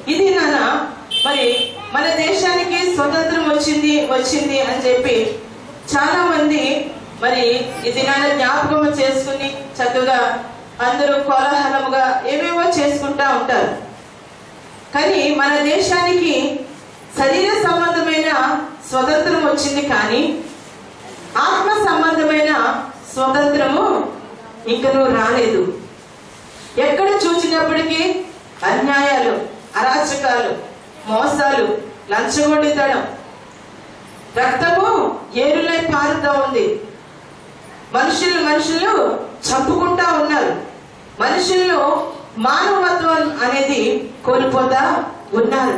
ఇది నాన్న మరి మన దేశానికి స్వతంత్రం వచ్చింది వచ్చింది అని చెప్పి చాలా మంది మరి ఈ దినాన్ని జ్ఞాపకం చేసుకుని చక్కగా అందరూ కోలాహలముగా ఏవేవో చేసుకుంటా ఉంటారు కానీ మన దేశానికి శరీర సంబంధమైన స్వతంత్రం వచ్చింది కానీ ఆత్మ సంబంధమైన స్వతంత్రము ఇంకనూ రాలేదు ఎక్కడ చూసినప్పటికీ అన్యాయాలు అరాచకాలు మోసాలు లంచగొండితనం రక్తము ఏరులై పారుతా ఉంది మనుషులు మనుషులు చంపుకుంటా ఉన్నారు మనుషుల్లో మానవత్వం అనేది కోల్పోతా ఉన్నారు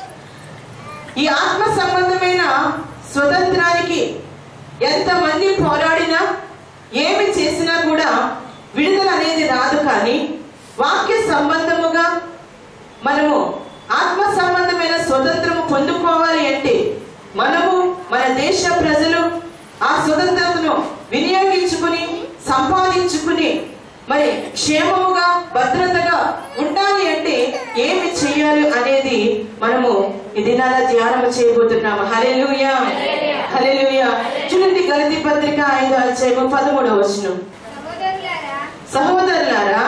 ఈ ఆత్మ సంబంధమైన స్వతంత్రానికి ఎంతమంది పోరాడినా ఏమి చేసినా కూడా విడుదల అనేది రాదు కానీ వాక్య సంబంధముగా మనము ఆత్మ సంబంధమైన స్వతంత్రము పొందుకోవాలి అంటే మనము మన దేశ ప్రజలు ఆ స్వతంత్రతను వినియోగించుకుని సంపాదించుకుని మరి క్షేమముగా భద్రతగా ఉండాలి అంటే ఏమి చేయాలి అనేది మనము ఈ దినాల ధ్యానం చేయబోతున్నాము హల్లెలూయా హల్లెలూయా చూడండి గలతి పత్రిక ఐదో అధ్యాయము పదమూడవ వచనం సహోదరులారా సహోదరులారా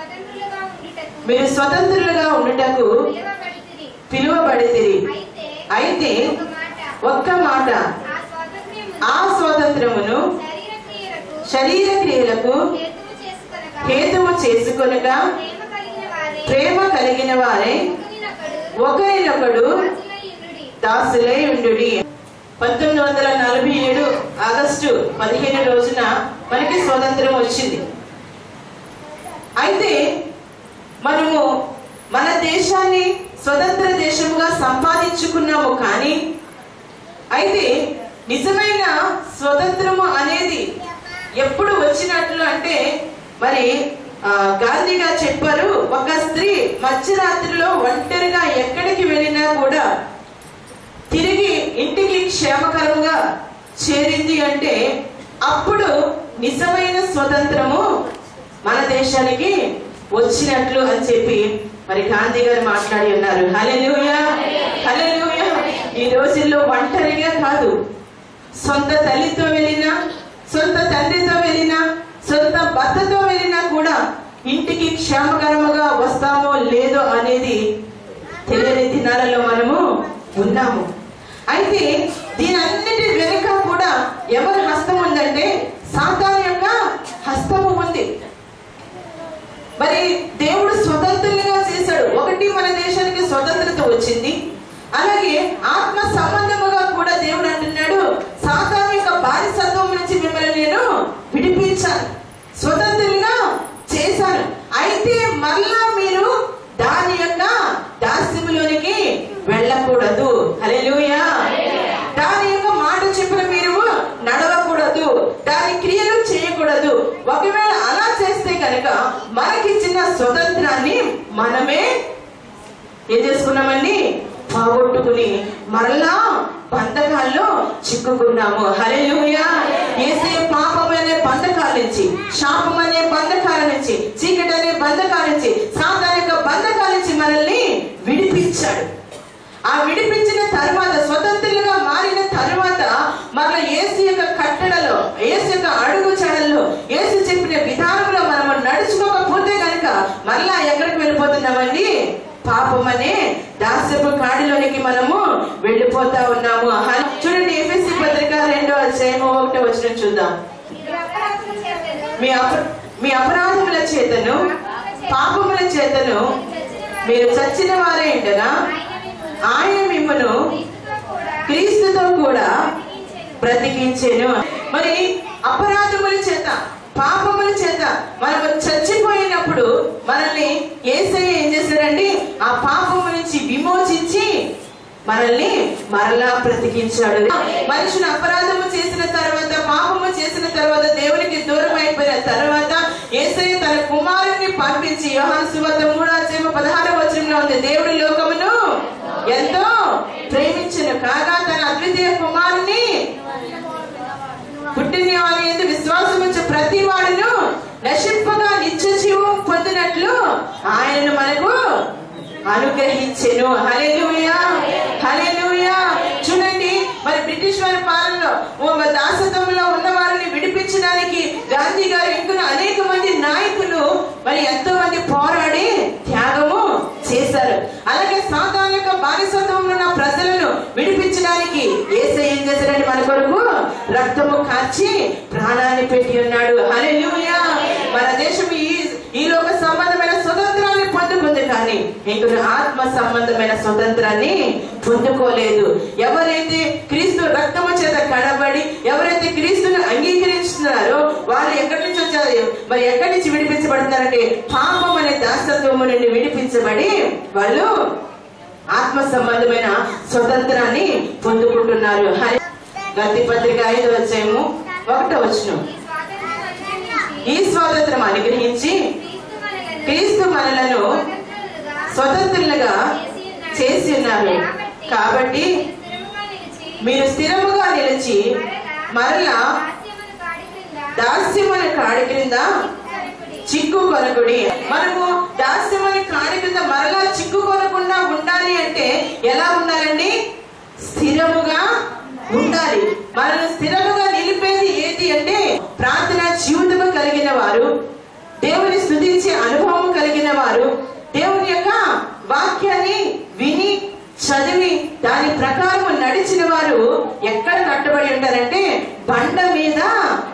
మీరు స్వతంత్రులుగా ఉండుటకు మీరు స్వతంత్రులుగా ఉండుటకు పిలువబడితిరి. పిలువబడితిరి అయితే అయితే ఒక మాట ఒక్క మాట ఆ స్వాతంత్ర్యమును ఆ స్వాతంత్రమును శరీర క్రియలకు శరీర క్రియలకు హేతువు చేసుకొనగా హేతువు చేసుకొనగా ప్రేమ కలిగిన వారే ప్రేమ కలిగిన వారే ఒకరినొకడు ఒకరినొకడు దాసులై ఉండుడి. దాసులై ఉండుడి పంతొమ్మిది వందల నలభై ఏడు ఆగస్టు పదిహేను రోజున మనకి స్వాతంత్రం వచ్చింది అయితే మనము మన దేశాన్ని స్వతంత్ర దేశముగా సంపాదించుకున్నాము కానీ అయితే నిజమైన స్వతంత్రము అనేది ఎప్పుడు వచ్చినట్లు అంటే మరి ఆ, గాంధీ గారు చెప్పారు ఒక స్త్రీ మధ్యరాత్రిలో ఒంటరిగా ఎక్కడికి వెళ్ళినా కూడా తిరిగి ఇంటికి క్షేమకరంగా చేరింది అంటే అప్పుడు నిజమైన స్వతంత్రము మన దేశానికి వచ్చినట్లు అని చెప్పి మరి గాంధీ గారు మాట్లాడి ఉన్నారు హల్లెలూయా హల్లెలూయా ఈ రోజుల్లో ఒంటరిగా కాదు సొంత తల్లితో వెళ్ళినా సొంత తండ్రితో వెళ్ళినా సొంత భర్తతో వెళ్ళినా కూడా ఇంటికి క్షేమకరముగా వస్తామో లేదో అనేది తెలియని దినాలలో మనము ఉన్నాము అయితే దీని అన్నిటి వెనుక కూడా ఎవరి హస్తం ఉందంటే సాతాను యొక్క హస్తము ఉంది మరి దేవుడు స్వతంత్రంగా చేశాడు ఒకటి మన దేశానికి స్వతంత్రత వచ్చింది అలాగే ఆత్మ సంబంధముగా కూడా దేవుడు అంటున్నాడు సాతాను యొక్క బానిసత్వం నుంచి మిమ్మల్ని నేను విడిపించాను స్వతంత్రంగా చేశాను అయితే మరలా మీరు దాని యొక్క దాస్యములోనికి వెళ్ళకూడదు హల్లెలూయా దాని యొక్క మాట చెప్పిన మీరు నడవకూడదు దాని క్రియలు చేయకూడదు ఒకవేళ అలా చేస్తే కనుక మనకిచ్చిన స్వతంత్రాన్ని మనమే ఏం చేసుకున్నామండి పోగొట్టుకుని మరలా బంధకాల్లో చిక్కుకున్నాము హల్లెలూయా ఏసే పాపం అనే బంధకాల నుంచి శాపం అనే బంధకాల నుంచి చీకటి అనే బంధకాల నుంచి సాతాన్ యొక్క బంధకాల నుంచి మనల్ని విడిపించాడు ఆ విడిపించిన తర్వాత స్వతంత్రులుగా మారిన తర్వాత మన ఏసు యొక్క కట్టడలో ఏసు యొక్క అడుగు చడల్లో ఏసు చెప్పిన విధానంలో మనము నడుచుకోకపోతే గనుక మరలా ఎక్కడికి వెళ్ళిపోతున్నామండి పాపం అనే దాస్యపు కాడిలోనికి మనము వెళ్ళిపోతా ఉన్నాము హ- చూడండి ఎఫ్ఎస్సి పత్రిక రెండో అధ్యాయం ఒకటో వచ్చిన చూద్దాం మీరు అపరాధముల చేతను మీ అప మీ అపరాధముల చేతను పాపముల చేతను మీరు చచ్చిన వారే ఉండగా ఆయన మిమ్మును ఆయన మిమ్మను క్రీస్తుతో కూడా క్రీస్తుతో కూడా బ్రతికించెను. బ్రతికించెను మరి అపరాధముల చేత పాపముల చేత మనము చచ్చిపోయినప్పుడు మనల్ని ఏసయ్య ఏం చేశారండి ఆ పాపము నుంచి విమోచించి మనల్ని మరలా బ్రతికించాడు మనుషులు అపరాధము చేసిన తర్వాత పాపము చేసిన తర్వాత దేవునికి దూరం అయిపోయిన తర్వాత ఏసయ్య తన కుమారుని పంపించి యోహాను సువార్త మూడో అధ్యాయం పదహారవ వచనంలో ఉంది దేవుడి లోకమును ఎంతో ప్రేమించను కాగా తన అద్వితీయ కుమారుని పుట్టిన వారి ఎందు విశ్వాసం ఉంచే ప్రతి వాడును నశింపగా నిత్య జీవం పొందినట్లు ఆయనను మనకు అనుగ్రహించెను హల్లెలూయా హల్లెలూయా చూడండి మరి బ్రిటిష్ వారి పాలనలో ఓ దాసత్వంలో ఉన్న వారిని విడిపించడానికి గాంధీ గారు ఇంకా అనేక మంది నాయకులు మరి ఎంతో మంది పోరాడి త్యాగము చేశారు అలాగే సాధారణ బానిసత్వంలో ఉన్న ప్రజలను విడిపించడానికి ఏసై ఏం చేశారండి మన కొరకు రక్తము కార్చి ప్రాణాన్ని పెట్టి ఉన్నాడు హల్లెలూయా మన దేశం ఈ ఈ లోక సంబంధమైన స్వతంత్రాన్ని పొందుకుంది కానీ ఇంక ఆత్మ సంబంధమైన స్వతంత్రాన్ని పొందుకోలేదు ఎవరైతే క్రీస్తు రక్తము చేత కడబడి ఎవరైతే క్రీస్తును అంగీకరిస్తున్నారో వాళ్ళు ఎక్కడి నుంచి వచ్చారు మరి ఎక్కడి నుంచి విడిపించబడుతున్నారంటే పాపం అనే దాసత్వము నుండి విడిపించబడి వాళ్ళు ఆత్మ సంబంధమైన స్వతంత్రాన్ని పొందుకుంటున్నారు హరి- గతి పత్రిక ఐదు వచ్చేమో ఒకటో వచ్చును ఈ స్వాతంత్రం అనుగ్రహించి ఈ స్వాతంత్రం అనుగ్రహించి క్రీస్తు క్రీస్తు మనలను మనలను స్వతంత్రులుగా స్వతంత్రులుగా చేసి ఉన్నారు కాబట్టి మీరు స్థిరముగా నిలిచి మీరు స్థిరముగా నిలిచి మరలా దాస్యమును కాడి క్రింద దాస్యమని కాడి క్రింద సరిపడి చిక్కు కొనకుడి మనము దాస్యమని కాడి కింద మరలా చిక్కు కొనకుండా ఉండాలి అంటే ఎలా ఉండాలండి స్థిరముగా ఉండాలి మనల్ని స్థిరముగా నిలిపేది ఏది అంటే ప్రార్థన జీవితము కలిగిన వారు దేవుని స్తుతించే అనుభవం కలిగిన వారు దేవుని యొక్క వాక్యాన్ని విని చదివి దాని ప్రకారం నడిచిన వారు ఎక్కడ కట్టబడి ఉంటారంటే బండ మీద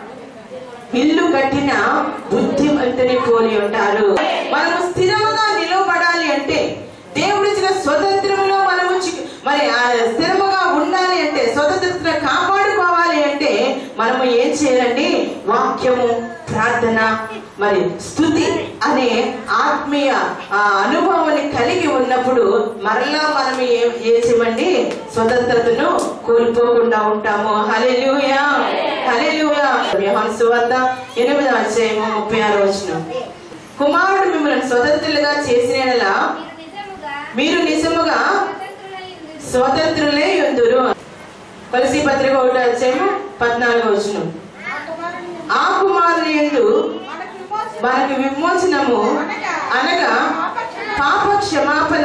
ఇల్లు కట్టిన బుద్ధిమంతుని పోలి ఉంటారు మనము స్థిరముగా నిలవబడాలి అంటే దేవుడిచ్చిన స్వతంత్రంలో మనము చి- మరి ఆ స్థిరముగా ఉండాలి అంటే స్వతంత్రత కాపాడుకోవాలి అంటే మనము ఏం చేయాలండి వాక్యము ప్రార్థన మరి స్థుతి అనే ఆత్మీయ ఆ అనుభవాన్ని కలిగి ఉన్నప్పుడు మరలా మనం ఏం ఏం చేయమండి స్వతంత్రతను కోల్పోకుండా ఉంటాము హల్లెలూయా హల్లెలూయా యోహాను సువార్త ఎనిమిది అధ్యాయము ముప్పై ఆరు వచనం కుమారుడు మిమ్మల్ని స్వతంత్రులుగా చేసిన యెడల మీరు నిజముగా మీరు నిజముగా స్వతంత్రులై స్వతంత్రులే ఉందురు. ఉందురు కొలసి పత్రిక ఒకటి అధ్యాయము పద్నాలుగు వచనం ఆ కుమారుని ఆ కుమారుని యందు మనకు విమోచన మనకు విమోచనము అనగా పాప క్షమాపణ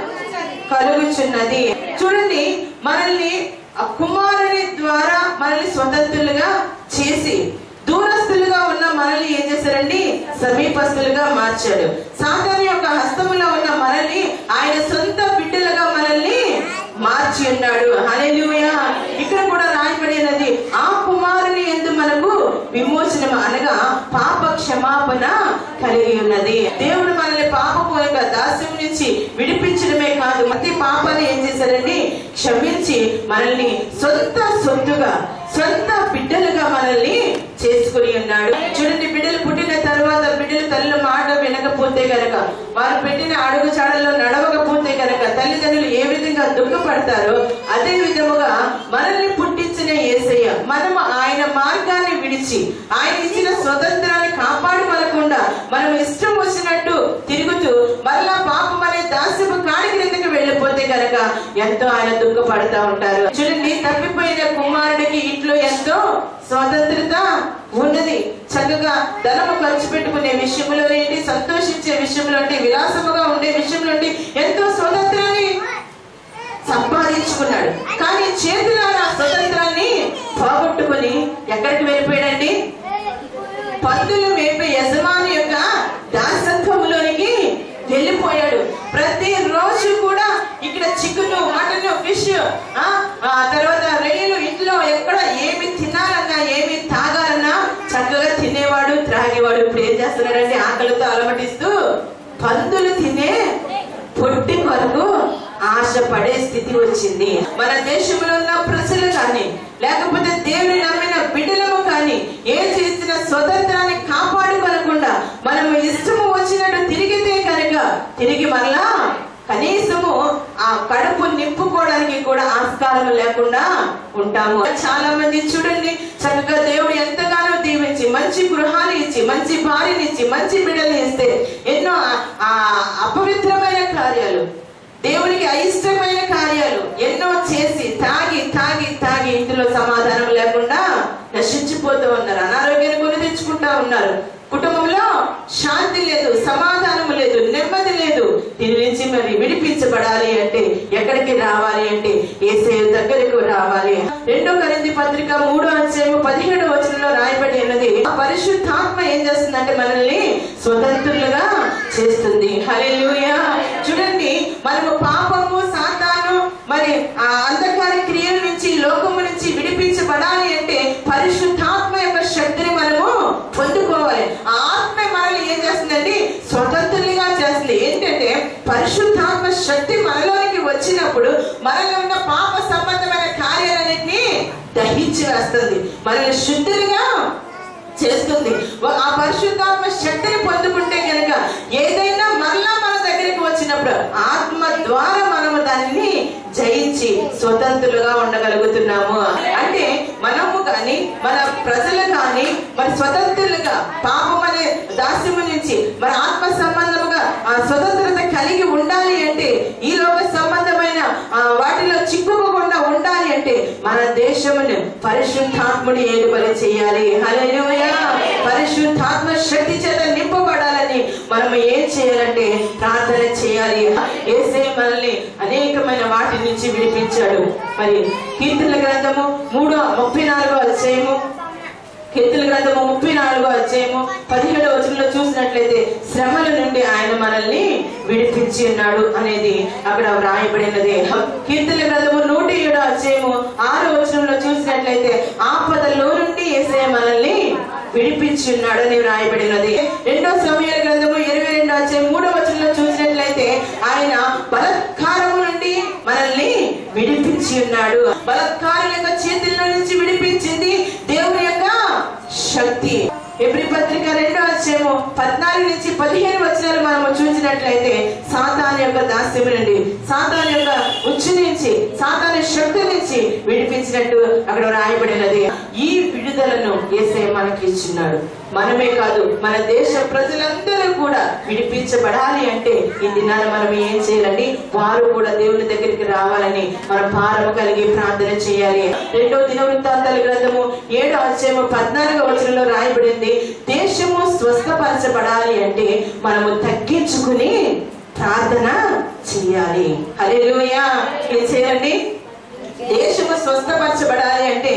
కలుగుచున్నది చూడండి మనల్ని ఆ కుమారుని ద్వారా మనల్ని స్వతంత్రులుగా చేసి దూరస్తులుగా ఉన్న మనల్ని ఏం చేశారండి సమీపస్తులుగా మార్చాడు సాధారణ యొక్క హస్తములో ఉన్న మనల్ని ఆయన సొంత బిడ్డలుగా మనల్ని మార్చి ఉన్నాడు హల్లెలూయా ఇక్కడ కూడా రాయబడినది ఆ కుమారుని ఎందు మనకు విమోచనం అనగా పాప క్షమాపణ కలిగి ఉన్నది దేవుడు మనల్ని పాపపు యొక్క దాస్యం నుంచి విడిపించడమే కాదు ప్రతి పాపాన్ని ఏం చేశారండి క్షమించి మనల్ని సొంత సొత్తుగా సొంత బిడ్డలుగా మనల్ని చేసుకుని ఉన్నాడు చూడండి బిడ్డలు పుట్టిన తర్వాత బిడ్డలు తల్లి మాట వినకపోతే గనక వారు పెట్టిన అడుగు చాడల్లో నడవకపోతే గనక తల్లిదండ్రులు ఏ విధంగా దుఃఖపడతారో అదే విధముగా మనల్ని పుట్టించిన యేసయ్య మనము ఆయన మార్గాన్ని విడిచి ఆయన ఇచ్చిన స్వతంత్రాన్ని కాపాడుకోనకుండా మనం ఇష్టం వచ్చినట్టు తిరుగుతూ మరలా పాపం అనే దాస్యపు కాడి క్రిందకి వెళ్ళిపోతే గనక ఎంతో ఆయన దుఃఖపడతా ఉంటారు చూడండి తప్పిపోయిన కుమారుడికి ఇంట్లో ఎంతో స్వతంత్రత ఉన్నది చక్కగా ధనము ఖర్చు పెట్టుకునే విషయంలో ఏంటి సంతోషించే విషయంలో అంటే విలాసముగా ఉండే విషయంలో ఏంటి ఎంతో స్వతంత్రాన్ని సంపాదించుకున్నాడు కానీ చేతులారా ఆ స్వతంత్రాన్ని పోగొట్టుకుని ఎక్కడికి వెళ్ళిపోయాడండి పందులు మేపే యజమాని యొక్క దాసత్వంలోనికి వెళ్ళిపోయాడు ప్రతి రోజు కూడా ఇక్కడ చికెన్ మటన్ ఫిష్ ఆ తర్వాత రొయ్యలు ఇంట్లో ఎక్కడ ఏమి తినాలన్నా ఏమి తాగాలన్నా చక్కగా తినేవాడు త్రాగేవాడు ఇప్పుడు ఏం చేస్తున్నాడంటే ఆకలితో అలమటిస్తూ పందులు తినే పొట్టి కొరకు ఆశపడే స్థితి వచ్చింది మన దేశంలో ఉన్న ప్రజలు కానీ లేకపోతే దేవుని నమ్మిన బిడ్డలము కానీ ఏం చేసిన స్వతంత్రాన్ని కాపాడుకోనకుండా మనము ఇష్టము వచ్చినట్టు తిరిగితే కనుక తిరిగి మరలా కనీసము ఆ కడుపు నింపుకోవడానికి కూడా ఆస్కారం లేకుండా ఉంటాము చాలా మంది చూడండి చక్కగా దేవుడు ఎంతగానో దీవించి మంచి గృహాలు ఇచ్చి మంచి భార్యని ఇచ్చి మంచి బిడ్డలు ఇస్తే ఎన్నో ఆ- ఆ అపవిత్రమైన కార్యాలు దేవునికి అయిష్టమైన కార్యాలు ఎన్నో చేసి తాగి తాగి తాగి ఇంటిలో సమాధానం లేకుండా నశించిపోతూ ఉన్నారు అనారోగ్యాన్ని కొని తెచ్చుకుంటా ఉన్నారు కుటుంబంలో శాంతి లేదు సమాధానం లేదు నెమ్మది లేదు దీని నుంచి మరి విడిపించబడాలి అంటే ఎక్కడికి రావాలి అంటే ఏసే దగ్గరకు రావాలి రెండో కరింది పత్రిక మూడో అధ్యాయము పదిహేడు వచనంలో రాయబడి ఉన్నది ఆ పరిశుద్ధాత్మ ఏం చేస్తుందంటే మనల్ని స్వతంత్రులుగా చేస్తుంది హల్లెలూయా చూడండి మనము పాపము సాతాను మరి ఆ అంధకార క్రియల నుంచి లోకము నుంచి విడిపించబడాలి అంటే పరిశుద్ధాత్మ యొక్క శక్తిని మనము పొందుకోవాలి ఆ ఆత్మ మనల్ని ఏం చేస్తుందండి స్వతంత్రులుగా చేస్తుంది ఏంటంటే పరిశుద్ధాత్మ శక్తి మనలోనికి వచ్చినప్పుడు మనలో ఉన్న పాప సంబంధమైన కార్యాలన్నింటినీ దహించి వేస్తుంది మనల్ని శుద్ధులుగా చేస్తుంది ఆ పరిశుద్ధాత్మ శక్తిని పొందుకుంటే కనుక ఏదైనా మరలా మన దగ్గరికి వచ్చినప్పుడు ఆత్మ ద్వారా మనము దానిని జయించి స్వతంత్రులుగా ఉండగలుగుతున్నాము అంటే మనము కానీ మన ప్రజలు కానీ మరి స్వతంత్రులుగా పాపం అనే దాస్యము నుంచి మరి ఆత్మ సంబంధముగా ఆ స్వతంత్రత కలిగి ఉండాలి అంటే ఈ లోక సంబంధమైన ఆ వాటిలో చిక్కుకోకుండా ఉండాలి అంటే మన దేశమును పరిశుద్ధాత్ముడి ఏలుబలి చేయాలి హల్లెలూయా పరిశుద్ధాత్మ శక్తి చేత నింపబడాలని మనం ఏం చేయాలంటే ప్రార్థన చేయాలి ఏసే మనల్ని అనేకమైన వాటి నుంచి విడిపించాడు మరి కీర్తన గ్రంథము మూడో ముప్పై నాలుగో అధ్యాయము కీర్తన గ్రంథము ముప్పై నాలుగో అధ్యాయము పదిహేడో వచనంలో చూసినట్లయితే శ్రమల నుండి ఆయన మనల్ని విడిపించి ఉన్నాడు అనేది అక్కడ వ్రాయబడినది కీర్తన గ్రంథము నూట ఏడో అధ్యాయము ఆరో వచనంలో చూసినట్లయితే ఆపదలో నుండి ఏసే మనల్ని విడిపించి ఉన్నాడు అని వ్రాయబడినది రెండో సమయాల గ్రంథము ఇరవై రెండో అధ్యాయం మూడో వచనంలో చూసినట్లయితే ఆయన బలత్కారము నుండి మనల్ని విడిపించి ఉన్నాడు బలత్కారం యొక్క చేతుల నుంచి విడిపించింది దేవుని యొక్క శక్తి ఎబ్రి పత్రిక రెండో అధ్యాయము పద్నాలుగు నుంచి పదిహేను వచనాలు మనము చూసినట్లయితే సాతాన్ యొక్క దాస్యం నుండి సాతాన్ యొక్క ఉచ్చు నుంచి సాతాన్ శక్తి నుంచి విడిపించినట్టు అక్కడ రాయబడినది ఈ విడుదలను ఏసే మనకి ఇచ్చినాడు మనమే కాదు మన దేశ ప్రజలందరూ కూడా విడిపించబడాలి అంటే ఈ దినాన మనం ఏం చేయాలండి వారు కూడా దేవుని దగ్గరికి రావాలని మన భారము కలిగి ప్రార్థన చేయాలి రెండో దినవృత్తాంతాల గ్రంథము ఏడో అధ్యాయము పద్నాలుగో వచనంలో రాయబడింది దేశము స్వస్థపరచబడాలి అంటే మనము తగ్గించుకుని ప్రార్థన చేయాలి హల్లెలూయా ఏం చేయాలండి దేశము స్వస్థపరచబడాలి అంటే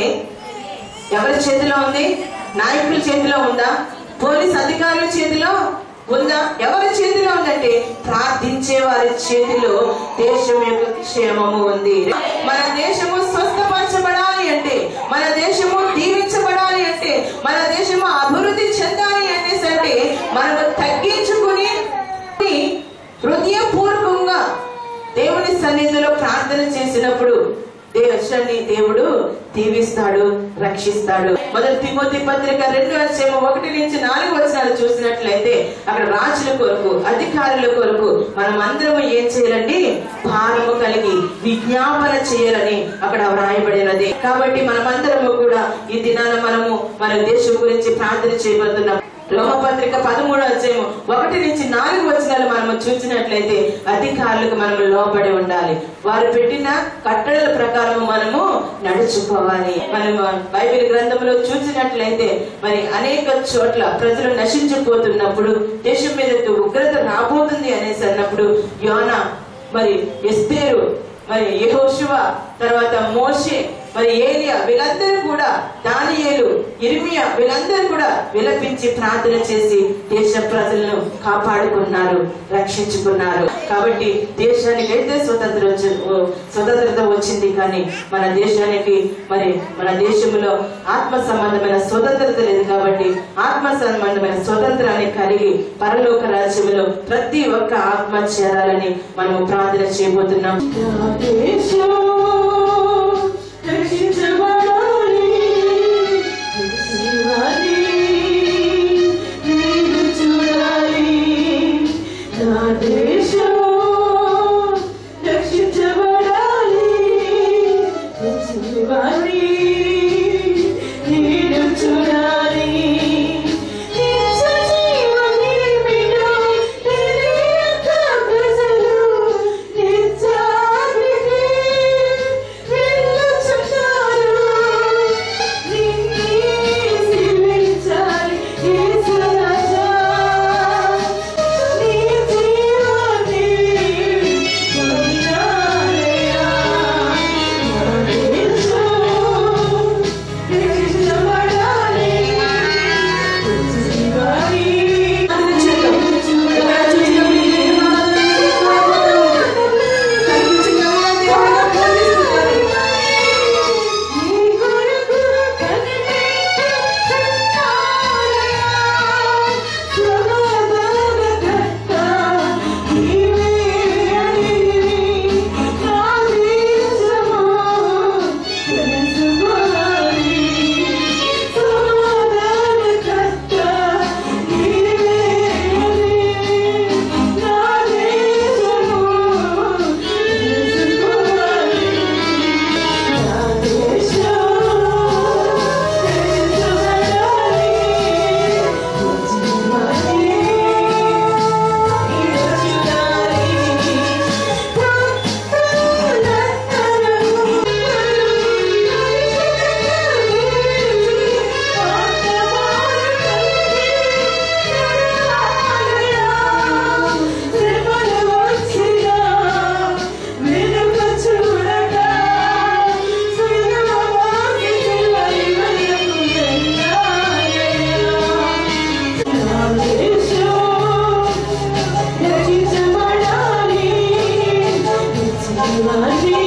ఎవరి చేతిలో ఉంది నాయకుల చేతిలో ఉందా పోలీస్ అధికారుల చేతిలో ఉందా ఎవరి చేతిలో ఉందంటే ప్రార్థించే వారి చేతిలో దేశం యొక్క క్షేమము ఉంది మన దేశము స్వస్థపరచబడాలి అంటే మన దేశము దీవించబడాలి అంటే మన దేశము అభివృద్ధి చెందాలి అనేసి అంటే మనము తగ్గించుకుని హృదయపూర్వకంగా దేవుని సన్నిధిలో ప్రార్థన చేసినప్పుడు దేశాన్ని దేవుడు దీవిస్తాడు రక్షిస్తాడు మొదటి తిమోతి పత్రిక రెండు అధ్యాయం ఒకటి నుంచి నాలుగు వచనాలు చూసినట్లయితే అక్కడ రాజుల కొరకు అధికారుల కొరకు మనం అందరం ఏం చేయాలండి భారము కలిగి విజ్ఞాపన చేయాలని అక్కడ వ్రాయబడినది కాబట్టి మనమందరము కూడా ఈ దినాన మనము మన దేశం గురించి ప్రార్థన చేయబోతున్నాం రోమపత్రిక పదమూడు అధ్యాయం ఒకటి నుంచి నాలుగు వచనాలు మనము చూసినట్లయితే అధికారులకు మనము లోబడి ఉండాలి వారు పెట్టిన కట్టడల ప్రకారం మనము నడుచుకోవాలి మనము బైబిల్ గ్రంథంలో చూసినట్లయితే మరి అనేక చోట్ల ప్రజలు నశించిపోతున్నప్పుడు దేశం మీద ఉగ్రత రాబోతుంది అనేసి అన్నప్పుడు యోనా మరి ఎస్తేరు మరి యెహోషువ తర్వాత మోషే మరి ఏలియా వీళ్ళందరూ కూడా దానియేలు ఇర్మియా వీళ్ళందరూ కూడా విలపించి ప్రార్థన చేసి దేశ ప్రజలను కాపాడుకున్నారు రక్షించుకున్నారు కాబట్టి దేశానికి అయితే స్వతంత్ర వచ్చి- ఓ, స్వతంత్రత వచ్చింది కానీ మన దేశానికి మరి మన దేశంలో ఆత్మ సంబంధమైన స్వతంత్రత లేదు కాబట్టి ఆత్మ సంబంధమైన స్వతంత్రాన్ని కలిగి పరలోక రాజ్యంలో ప్రతి ఒక్క ఆత్మ చేరాలని మనము ప్రార్థన చేయబోతున్నాం రక్షించబడాలి శివాని నేను చూడాలి నా దేశం రక్షించబడాలి శివాని నేను చూడాలి నిత్య జీవని విను నిలియక ప్రజలు నిత్యానికి కల్వారి